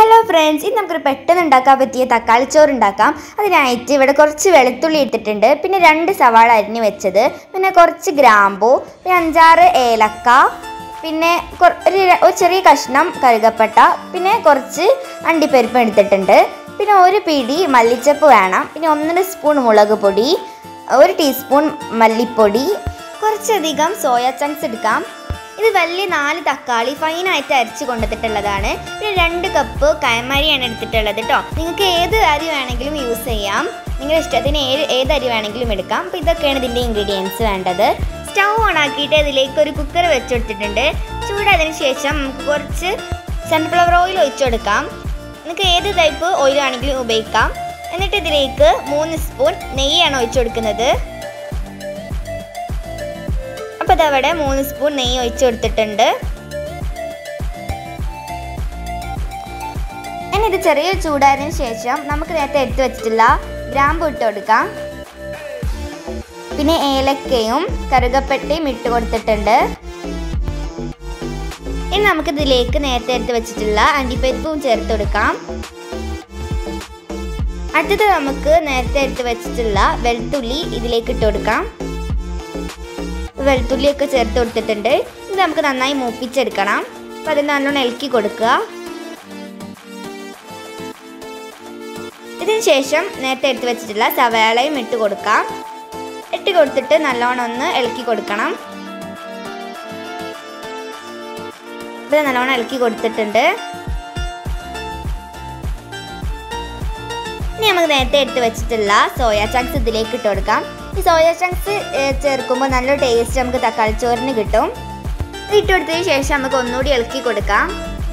hello friends ഇന്ന് നമുക്കൊരു പെട്ടെന്ന് ഉണ്ടാക്കാൻ പറ്റിയ തക്കാളി ചോറ് ഉണ്ടാക്കാം അതിനായിട്ട് ഇവിടെ കുറച്ച് വെളുത്തുള്ളി ഇട്ടിട്ടുണ്ട് പിന്നെ രണ്ട് സവാള അരിഞ്ഞ് വെച്ചത് പിന്നെ കുറച്ച് ഗ്രാമ്പു പിന്നെ അഞ്ചാറ് ഏലക്ക പിന്നെ കൊ- ഒരു ര- ഒരു ചെറിയ കഷ്ണം കറുകപ്പട്ട പിന്നെ കുറച്ച് അണ്ടിപ്പരിപ്പ് എടുത്തിട്ടുണ്ട് പിന്നെ ഒരു പിടി മല്ലിച്ചപ്പ് വേണം പിന്നെ ഒന്നര സ്പൂൺ മുളക് പൊടി ഒരു ടീസ്പൂൺ മല്ലിപ്പൊടി കുറച്ചധികം സോയ ചങ്ക്സ് എടുക്കാം ഇത് വലിയ നാല് തക്കാളി ഫൈനായിട്ട് അരിച്ച് കൊണ്ടുവന്നിട്ടുള്ളതാണ് പിന്നെ രണ്ട് കപ്പ് കയമരിയാണ് എടുത്തിട്ടുള്ളത് കേട്ടോ നിങ്ങൾക്ക് ഏത് അരി വേണമെങ്കിലും യൂസ് ചെയ്യാം നിങ്ങളുടെ ഇഷ്ടത്തിന് ഏത് ഏത് അരി വേണമെങ്കിലും എടുക്കാം അപ്പോൾ ഇതൊക്കെയാണ് ഇതിൻ്റെ ഇൻഗ്രീഡിയൻസ് വേണ്ടത് സ്റ്റൗ ഓൺ ആക്കിയിട്ട് ഇതിലേക്ക് ഒരു കുക്കർ വെച്ചെടുത്തിട്ടുണ്ട് ചൂടായതിനു ശേഷം നമുക്ക് കുറച്ച് സൺഫ്ലവർ ഓയിൽ ഒഴിച്ചു കൊടുക്കാം നിങ്ങൾക്ക് ഏത് ടൈപ്പ് ഓയിൽ വേണമെങ്കിലും ഉപയോഗിക്കാം എന്നിട്ട് ഇതിലേക്ക് മൂന്ന് സ്പൂൺ നെയ്യാണ് ഒഴിച്ചു കൊടുക്കുന്നത് അപ്പോൾ അതവിടെ മൂന്ന് സ്പൂൺ നെയ്യ് ഒഴിച്ചു കൊടുത്തിട്ടുണ്ട് ഇനി ഇത് ചെറിയ ചൂടായതിനു ശേഷം നമുക്ക് നേരത്തെ എടുത്തു വെച്ചിട്ടുള്ള ഗ്രാമ്പു ഇട്ട് കൊടുക്കാം പിന്നെ ഏലക്കയും കറുകപ്പട്ടയും ഇട്ട് കൊടുത്തിട്ടുണ്ട് ഇനി നമുക്ക് ഇതിലേക്ക് നേരത്തെ എടുത്ത് വെച്ചിട്ടുള്ള അണ്ടിപ്പരിപ്പും ചേർത്ത് കൊടുക്കാം അടുത്തത് നമുക്ക് നേരത്തെ എടുത്ത് വെച്ചിട്ടുള്ള വെളുത്തുള്ളി ഇതിലേക്ക് ഇട്ട് കൊടുക്കാം വെളുത്തുള്ളിയൊക്കെ ചേർത്ത് കൊടുത്തിട്ടുണ്ട് ഇത് നമുക്ക് നന്നായി മൂപ്പിച്ചെടുക്കണം അപ്പം അത് നല്ലോണം ഇളക്കി കൊടുക്കുക ഇതിന് ശേഷം നേരത്തെ എടുത്ത് വെച്ചിട്ടുള്ള സവാളയും ഇട്ട് കൊടുക്കാം ഇട്ട് കൊടുത്തിട്ട് നല്ലോണം ഒന്ന് ഇളക്കി കൊടുക്കണം ഇത് നല്ലോണം ഇളക്കി കൊടുത്തിട്ടുണ്ട് ഇനി നമുക്ക് നേരത്തെ എടുത്ത് വെച്ചിട്ടുള്ള സോയ ചങ്ക്സ് ഇതിലേക്ക് ഇട്ട് കൊടുക്കാം ഈ സോയ ചങ്ക്സ് ചേർക്കുമ്പോൾ നല്ല ടേസ്റ്റ് നമുക്ക് തക്കാളി ചോറിന് കിട്ടും ഇത് ഇട്ട് കൊടുത്തതിന് ശേഷം നമുക്ക് ഒന്നുകൂടി ഇളക്കി കൊടുക്കാം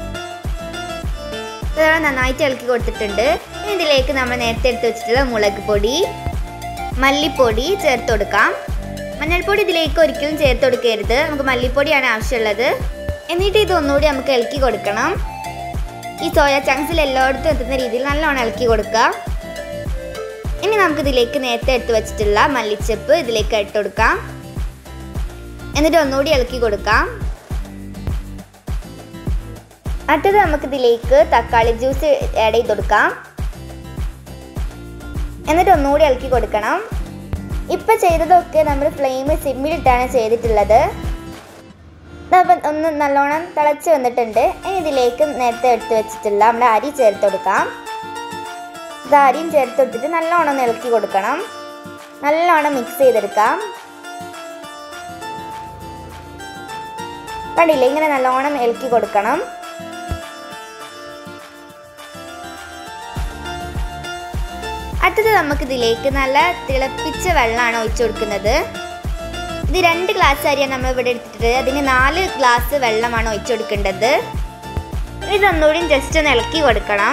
ഇതോടെ നന്നായിട്ട് ഇളക്കി കൊടുത്തിട്ടുണ്ട് ഇനി ഇതിലേക്ക് നമ്മൾ നേരത്തെ എടുത്ത് വെച്ചിട്ടുള്ള മുളക് പൊടി മല്ലിപ്പൊടി ചേർത്ത് കൊടുക്കാം മഞ്ഞൾപ്പൊടി ഇതിലേക്ക് ഒരിക്കലും ചേർത്ത് കൊടുക്കരുത് നമുക്ക് മല്ലിപ്പൊടിയാണ് ആവശ്യമുള്ളത് എന്നിട്ട് ഇത് ഒന്നുകൂടി നമുക്ക് ഇളക്കി കൊടുക്കണം ഈ സോയ ചങ്ക്സിൽ എല്ലായിടത്തും എത്തുന്ന രീതിയിൽ നല്ലോണം ഇളക്കി കൊടുക്കുക ഇനി നമുക്ക് ഇതിലേക്ക് നേരത്തെ എടുത്ത് വെച്ചിട്ടുള്ള മല്ലിച്ചപ്പ് ഇതിലേക്ക് ഇട്ട് കൊടുക്കാം എന്നിട്ട് ഒന്നുകൂടി ഇളക്കി കൊടുക്കാം അടുത്തത് നമുക്ക് ഇതിലേക്ക് തക്കാളി ജ്യൂസ് ആഡ് ചെയ്ത് കൊടുക്കാം എന്നിട്ട് ഒന്നുകൂടി ഇളക്കി കൊടുക്കണം ഇപ്പം ചെയ്തതൊക്കെ നമ്മൾ ഫ്ലെയിം സിമ്മിലിട്ടാണ് ചെയ്തിട്ടുള്ളത് അപ്പം ഒന്ന് നല്ലോണം തിളച്ച് വന്നിട്ടുണ്ട് ഇനി ഇതിലേക്ക് നേരത്തെ എടുത്ത് വെച്ചിട്ടുള്ള നമ്മുടെ അരി ചേർത്ത് കൊടുക്കാം ഇത് അരിയും ചേർത്ത് കൊടുത്തിട്ട് നല്ലോണം ഒന്ന് ഇളക്കി കൊടുക്കണം നല്ലോണം മിക്സ് ചെയ്തെടുക്കാം കണ്ടില്ലേ ഇങ്ങനെ നല്ലോണം ഇളക്കി കൊടുക്കണം അടുത്തത് നമുക്ക് ഇതിലേക്ക് നല്ല തിളപ്പിച്ച വെള്ളമാണ് ഒഴിച്ചു കൊടുക്കുന്നത് ഇത് രണ്ട് ഗ്ലാസ് അരിയാണ് നമ്മൾ ഇവിടെ എടുത്തിട്ട് അതിന് നാല് ഗ്ലാസ് വെള്ളമാണ് ഒഴിച്ചു കൊടുക്കേണ്ടത് ഇതൊന്നുകൂടി ജസ്റ്റ് ഒന്ന് ഇളക്കി കൊടുക്കണം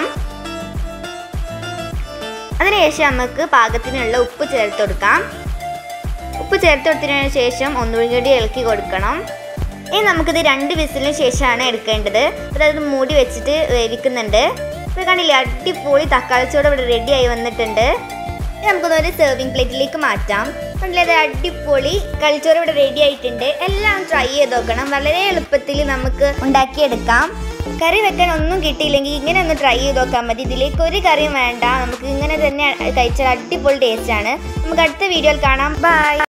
അതിനുശേഷം നമുക്ക് പാകത്തിനുള്ള ഉപ്പ് ചേർത്ത് കൊടുക്കാം ഉപ്പ് ചേർത്ത് കൊടുത്തതിന് ശേഷം ഒന്നുകൂടി കൂടി ഇളക്കി കൊടുക്കണം ഇനി നമുക്കിത് രണ്ട് വിസിലിന് ശേഷമാണ് എടുക്കേണ്ടത് അതായത് മൂടി വെച്ചിട്ട് വേവിക്കുന്നുണ്ട് ഇപ്പോൾ കണ്ടില്ലേ അടിപൊളി തക്കാളിച്ചോട് ഇവിടെ റെഡി ആയി വന്നിട്ടുണ്ട് ഇനി നമുക്കൊന്നൊരു സെർവിങ് പ്ലേറ്റിലേക്ക് മാറ്റാം കണ്ടില്ലേ അത് അടിപൊളി കളിച്ചോറ് ഇവിടെ റെഡി ആയിട്ടുണ്ട് എല്ലാം ട്രൈ ചെയ്ത് നോക്കണം വളരെ എളുപ്പത്തിൽ നമുക്ക് ഉണ്ടാക്കിയെടുക്കാം കറി വെക്കാൻ ഒന്നും കിട്ടിയില്ലെങ്കിൽ ഇങ്ങനെ ഒന്ന് ട്രൈ ചെയ്ത് നോക്കാൻ മതി ഇതിലേക്ക് ഒരു കറിയും വേണ്ട നമുക്ക് ഇങ്ങനെ തന്നെ കഴിച്ചാൽ അടിപൊളി ടേസ്റ്റ് ആണ് നമുക്ക് അടുത്ത വീഡിയോയിൽ കാണാം ബൈ